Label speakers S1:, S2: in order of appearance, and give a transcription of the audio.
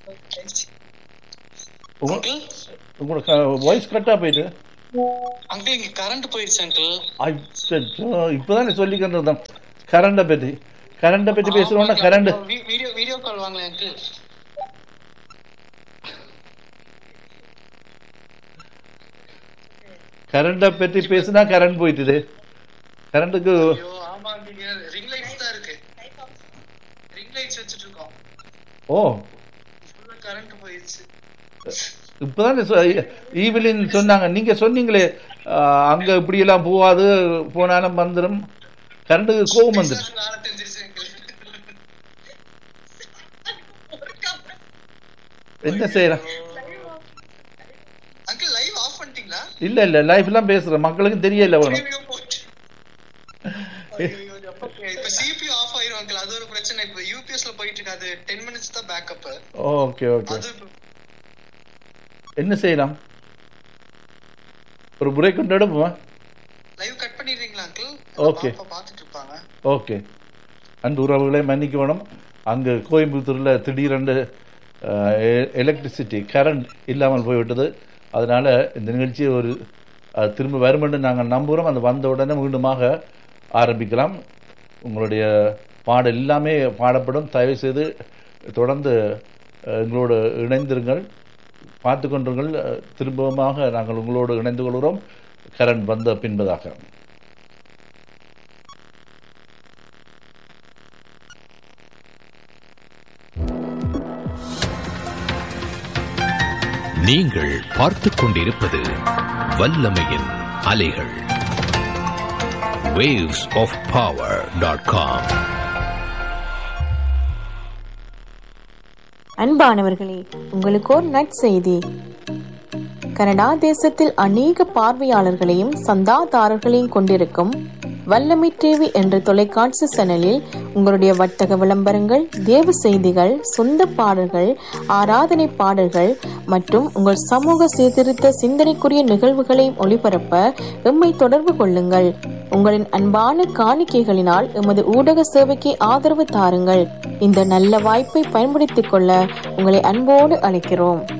S1: உங்க-
S2: அங்கிள்
S1: உங்களுக்கு வாய்ஸ் கட்டா போயிட்டு
S2: அங்கிள் இங்க கரண்ட் போயிடுச்சு அங்கிள்
S1: அச்சோ இப்பதானே சொல்லிக்கிட்டு இருந்தோம் கரண்டை பற்றி கரண்டை பற்றி பேசுறோம்னா கரண்ட்
S2: வீடியோ வீடியோ கால் வாங்கல அங்கிள்
S1: கரண்டை பற்றி பேசுனா கரண்ட் போயிட்டுது கரண்ட்டுக்கு
S2: ஐயோ ஆமா நீங்க ரிங் லைட்ஸ் தான் இருக்கு ரிங் லைட்ஸ் வச்சிட்டு இருக்கோம்
S1: ஓ
S2: ஃபுல்லா கரண்ட் போயிடுச்சு
S1: இப்பதானே சொ- ஈவிலின் சொன்னாங்க நீங்க சொன்னீங்களே ஆஹ், அங்க இப்படி எல்லாம் போகாது போனாலும் வந்துடும் கரண்ட்டுக்கு கோவம் வந்துடும்
S2: நானே தெரிஞ்சிருச்சு அங்கிள்
S1: என்ன செய்யறேன்
S2: அங்கிள் லைவ் ஆஃப் பண்ணிட்டீங்களா
S1: இல்ல இல்ல லைஃப் எல்லாம் பேசுறேன் மக்களுக்கு தெரியல வேணும்
S2: ஐயோ, போச்சு. ஐயோ, எப்ப இப்ப சிபியூ ஆஃப் ஆயிரும் அங்கிள் அது ஒரு பிரச்சனை இப்ப யூபிஎஸ்ல போயிட்டு இருக்கு அது டென் மினிட்ஸ் தான் பேக்கப்
S1: ஓகே ஓகே
S2: அது
S1: என்ன செய்யலாம் ஒரு பிரேக் கொண்டு எடுப்போமா
S2: லைவ் கட் பண்ணிடுறீங்களா அங்கிள்
S1: Okay.
S2: பாப்பா பாத்துட்டு இருப்பாங்க
S1: ஓகே அன்பு உறவுகளை மன்னிக்க வேணும் அங்கு கோயம்புத்தூரில் திடீரென்று எலக்ட்ரிசிட்டி கரண்ட் இல்லாமல் போய்விட்டது அதனால் இந்த நிகழ்ச்சியை ஒரு அஹ், திரும்ப வரும் என்று நாங்கள் நம்புகிறோம் அந்த வந்த உடனே மீண்டுமாக ஆரம்பிக்கலாம் உங்களுடைய பாடல் எல்லாமே பாடப்படும் தயவு செய்து தொடர்ந்து அஹ், எங்களோடு இணைந்திருங்கள் பார்த்து கொண்டிருங்கள் அஹ், திரும்பமாக நாங்கள் உங்களோடு இணைந்து கொள்கிறோம் கரண்ட் வந்த பின்பதாக
S3: நீங்கள் பார்த்துக் கொண்டிருப்பது வல்லமையின் அலைகள் waves of power.com
S4: அன்பானவர்களே உங்களுக்கு ஒரு நற்செய்தி கனடா தேசத்தில் அநேக பார்வையாளர்களையும் சந்தாதாரர்களையும் கொண்டிருக்கும் வல்லமை டிவி என்ற தொலைக்காட்சி சேனலில் உங்களுடைய வர்த்தக விளம்பரங்கள் தேவ செய்திகள் சொந்த பாடல்கள் ஆராதனை பாடல்கள் மற்றும் உங்கள் சமூக சீர்திருத்த சிந்தனைக்குரிய நிகழ்வுகளையும் ஒளிபரப்ப எம்மை தொடர்பு கொள்ளுங்கள் உங்களின் அன்பான காணிக்கைகளினால் எமது ஊடக சேவைக்கு ஆதரவு தாருங்கள் இந்த நல்ல வாய்ப்பை பயன்படுத்திக் கொள்ள உங்களை அன்போடு அழைக்கிறோம்